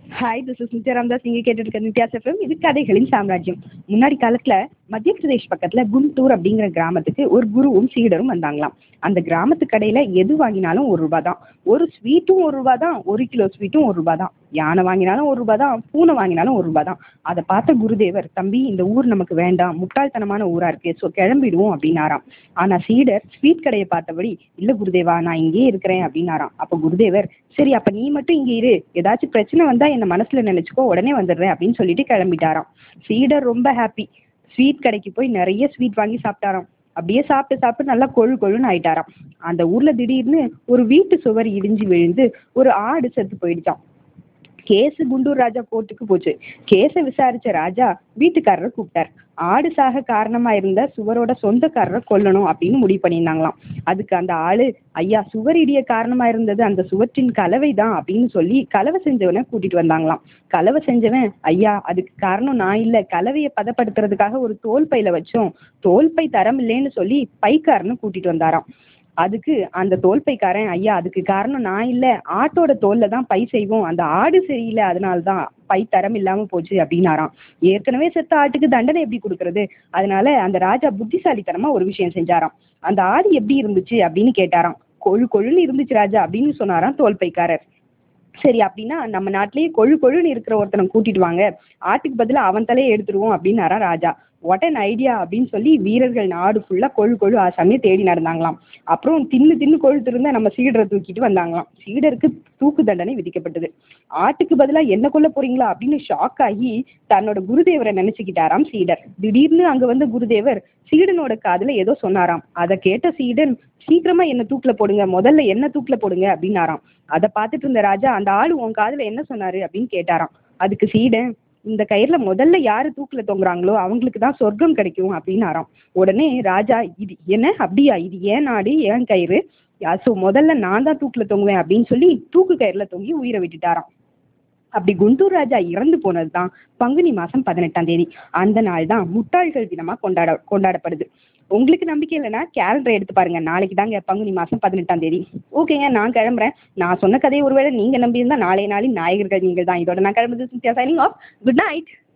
hi this is Nithya Ramdas நீங்கள் கேட்டுருக்க Nithya's FM இது கதைகளின் சாம்ராஜ்யம் முன்னாடி காலத்தில் மத்திய பிரதேஷ் பக்கத்தில் குண்டூர் அப்படிங்கிற கிராமத்துக்கு ஒரு குருவும் சீடரும் வந்தாங்களாம் அந்த கிராமத்து கடையில் எது வாங்கினாலும் ஒரு ரூபா தான் ஒரு ஸ்வீட்டும் ஒரு ரூபா தான் ஒரு கிலோ ஸ்வீட்டும் ஒரு ரூபா தான் யானை வாங்கினாலும் ஒரு ரூபா தான் பூனை வாங்கினாலும் ஒரு ரூபா தான் அதை பார்த்த குருதேவர் தம்பி இந்த ஊர் நமக்கு வேண்டாம் முட்டாள்தனமான ஊராக இருக்கு ஸோ கிளம்பிடுவோம் அப்படின்னாராம் ஆனால் சீடர் ஸ்வீட் கடையை பார்த்தபடி இல்லை குருதேவா நான் இங்கேயே இருக்கிறேன் அப்படின்னாராம் அப்போ குருதேவர் சரி அப்போ நீ மட்டும் இங்கே இரு ஏதாச்சும் பிரச்சனை வந்தால் என்னை மனசில் நினச்சிக்கோ உடனே வந்துடுறேன் அப்படின்னு சொல்லிட்டு கிளம்பிட்டாராம் சீடர் ரொம்ப ஹாப்பி ஸ்வீட் கடைக்கு போய் நிறைய ஸ்வீட் வாங்கி சாப்பிட்டாராம் அப்படியே சாப்பிட்டு சாப்பிட்டு நல்லா கொழு கொழுன்னு ஆயிட்டாராம் அந்த ஊர்ல திடீர்னு ஒரு வீட்டு சுவர் இடிஞ்சு விழுந்து ஒரு ஆடு செத்து போயிடுச்சாம் கேஸ் குண்டூர் ராஜா கோர்ட்டுக்கு போச்சு கேஸை விசாரிச்ச ராஜா வீட்டுக்காரரை கூப்பிட்டார் ஆடு சாக காரணமா இருந்த சுவரோட சொந்தக்காரரை கொல்லணும் அப்படின்னு முடிவு பண்ணியிருந்தாங்களாம் அதுக்கு அந்த ஆளு ஐயா சுவர் இடிய காரணமா இருந்தது அந்த சுவற்றின் கலவை தான் அப்படின்னு சொல்லி கலவை செஞ்சவனை கூட்டிட்டு வந்தாங்களாம் கலவை செஞ்சவன் ஐயா அதுக்கு காரணம் நான் இல்லை கலவையை பதப்படுத்துறதுக்காக ஒரு தோல் பையில வச்சோம் தோல் பை தரம் இல்லைன்னு சொல்லி பைக்காரன்னு கூட்டிட்டு வந்தாராம் அதுக்கு அந்த தோல் பைக்காரன் ஐயா அதுக்கு காரணம் நான் இல்லை ஆட்டோட தோல்ல தான் பை செய்வோம் அந்த ஆடு சரியில்லை அதனால தான் பை தரம் இல்லாம போச்சு அப்படின்னாராம் ஏற்கனவே செத்த ஆட்டுக்கு தண்டனை எப்படி கொடுக்கறது அதனால அந்த ராஜா புத்திசாலித்தனமா ஒரு விஷயம் செஞ்சாராம் அந்த ஆடு எப்படி இருந்துச்சு அப்படின்னு கேட்டாராம் கொழு கொழுன்னு இருந்துச்சு ராஜா அப்படின்னு சொன்னாராம் தோல் பைக்காரர் சரி அப்படின்னா நம்ம நாட்டிலேயே கொழு கொழுன்னு இருக்கிற ஒருத்தனை கூட்டிட்டு வாங்க ஆட்டுக்கு பதிலாக அவன் தலையை எடுத்துருவோம் அப்படின்னாரா ராஜா வாட் அன் ஐடியா அப்படின்னு சொல்லி வீரர்கள் நாடு ஃபுல்லாக கொழு கொழு ஆசாமியை தேடி நடந்தாங்களாம் அப்புறம் தின்னு தின்னு கொழுத்து இருந்த நம்ம சீடரை தூக்கிட்டு வந்தாங்களாம் சீடருக்கு தூக்கு தண்டனை விதிக்கப்பட்டது ஆட்டுக்கு பதிலாக என்ன கொல்ல போறீங்களா அப்படின்னு ஷாக் ஆகி தன்னோட குருதேவரை நினைச்சுக்கிட்டாராம் சீடர் திடீர்னு அங்க வந்த குருதேவர் சீடனோட காதுல ஏதோ சொன்னாராம் அதை கேட்ட சீடன் சீக்கிரமா என்ன தூக்குல போடுங்க முதல்ல என்ன தூக்குல போடுங்க அப்படின்னாராம் அதை பார்த்துட்டு இருந்த ராஜா அந்த ஆளு உன் காதுல என்ன சொன்னாரு அப்படின்னு கேட்டாராம் அதுக்கு சீடன் இந்த கயிறுல முதல்ல யாரு தூக்குல தொங்குறாங்களோ அவங்களுக்கு தான் சொர்க்கம் கிடைக்கும் அப்படின்னாராம் உடனே ராஜா இது என்ன அப்படியா இது ஏன் நாடு ஏன் கயிறு ஸோ முதல்ல நான் தான் தூக்குல தொங்குவேன் அப்படின்னு சொல்லி தூக்கு கயிறுல தொங்கி உயிரை விட்டுட்டாராம் அப்படி குண்டூர் ராஜா இறந்து போனது தான் பங்குனி மாசம் பதினெட்டாம் தேதி அந்த நாள் தான் முட்டாள்கள் தினமா கொண்டாட கொண்டாடப்படுது உங்களுக்கு நம்பிக்கை இல்லைன்னா கேலண்டர் எடுத்து பாருங்க நாளைக்கு தாங்க பங்குனி மாசம் பதினெட்டாம் தேதி ஓகேங்க நான் கிளம்புறேன் நான் சொன்ன கதையை ஒருவேளை நீங்க நம்பியிருந்தா நாளைய நாளின் நாயகர்கள் நீங்கள் தான் இதோட நான் கிளம்புறது சைனிங் ஆஃப் குட் நைட்